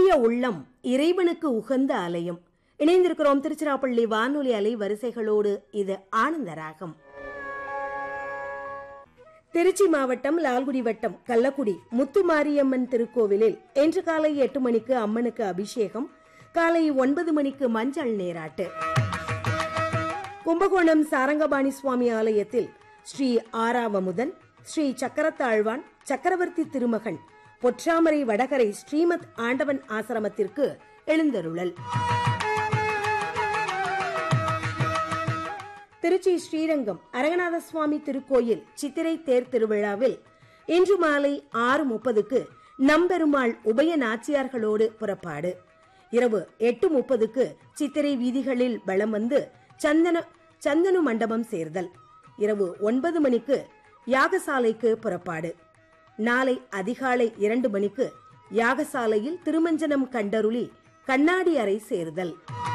தூய உள்ளம் இறைவனுக்கு உகந்த ஆலயம் இணைந்திருக்கிறோம் திருச்சிராப்பள்ளி வானொலி அலை வரிசைகளோடு இது ஆனந்த ராகம் திருச்சி மாவட்டம் லால்குடி வட்டம் கள்ளக்குடி முத்துமாரியம்மன் திருக்கோவிலில் இன்று காலை எட்டு மணிக்கு அம்மனுக்கு அபிஷேகம் காலை ஒன்பது மணிக்கு மஞ்சள் நீராட்டு கும்பகோணம் சாரங்கபாணி சுவாமி ஆலயத்தில் ஸ்ரீ ஆறாவமுதன் ஸ்ரீ சக்கரத்தாழ்வான் சக்கரவர்த்தி திருமகன் பொற்றாமரை வடகரை ஸ்ரீமத் ஆண்டவன் ஆசிரமத்திற்கு எழுந்தருளல் திருச்சி ஸ்ரீரங்கம் அரங்கநாத சுவாமி திருக்கோயில் சித்திரை தேர் திருவிழாவில் இன்று மாலை ஆறு முப்பதுக்கு நம்பெருமாள் உபய நாச்சியார்களோடு புறப்பாடு இரவு எட்டு முப்பதுக்கு சித்திரை வீதிகளில் வலம் வந்து சந்தன சந்தனு மண்டபம் சேர்தல் இரவு ஒன்பது மணிக்கு யாகசாலைக்கு புறப்பாடு நாளை அதிகாலை இரண்டு மணிக்கு யாகசாலையில் திருமஞ்சனம் கண்டருளி கண்ணாடி அறை சேர்தல்